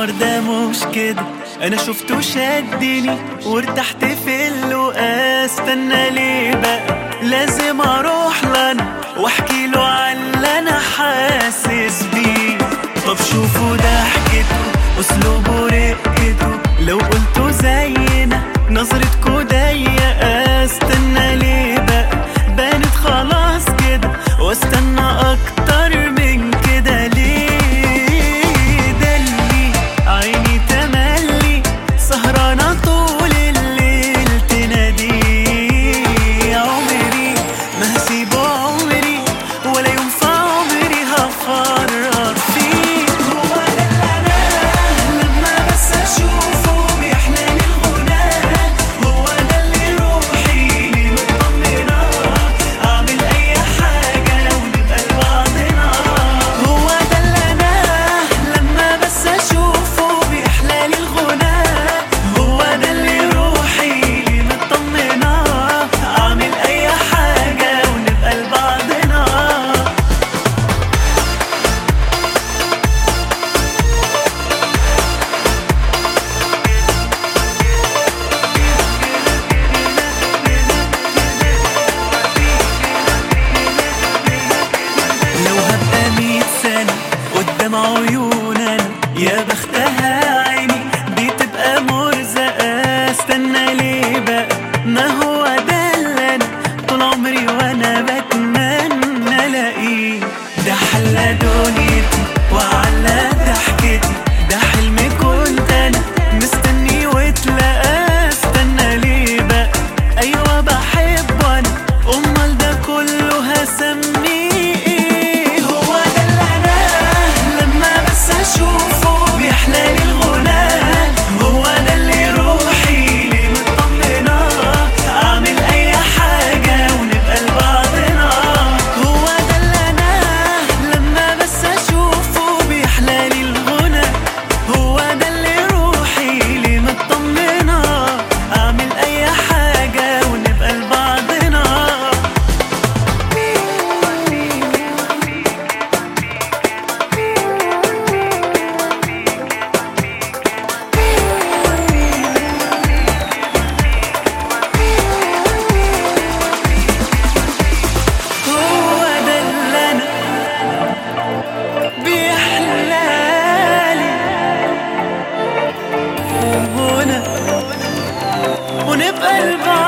القمر ده مش كده انا شفته شدني وارتحت في اللقا استنى ليه بقى لازم اروح لنا واحكي له عن اللي انا حاسس بيه طب شوفوا ضحكته اسلوبه رقته لو قلته زينا نظرتكوا ضيقه استنى ليه بقى بانت خلاص كده واستنى اكتر من كده ليه ده اللي عيني تملي سهرانة طول الليل تنادي عمري ما هسيبه عمري ولا يوم في عمري هفرط فيه هو ده اللي انا لما بس اشوفه بيحلالي الغناء هو ده اللي روحي مطمنة اعمل اي حاجة ونبقى لبعضنا هو ده اللي انا لما بس اشوفه بيحلالي الغناء هو ده اللي روحي مطمنة اعمل اي حاجة ونبقى لبعضنا لو هبقى مية سنة قدام عيوننا يا بختها عيني دي تبقى مرزقة استنى ليه بقى ما هو ده اللي انا طول عمري وانا بتمنى الاقيه ده حلى دنيتي وعلى ضحكتي ده حلم كنت انا مستني واتلقى استنى ليه بقى ايوه بحب انا امال ده كله هسميه ايه هو ده اللي انا لما بس اشوفه بيحلالي الغناء هو ده اللي روحي مطمنة اعمل اي حاجة ونبقى لبعضنا هو ده اللي انا لما بس اشوفه بيحلالي الغناء هو ده اللي روحي مطمنة اعمل اي حاجة ونبقى لبعضنا هو ده اللي انا بيحلالي هنا ونبقى لبعض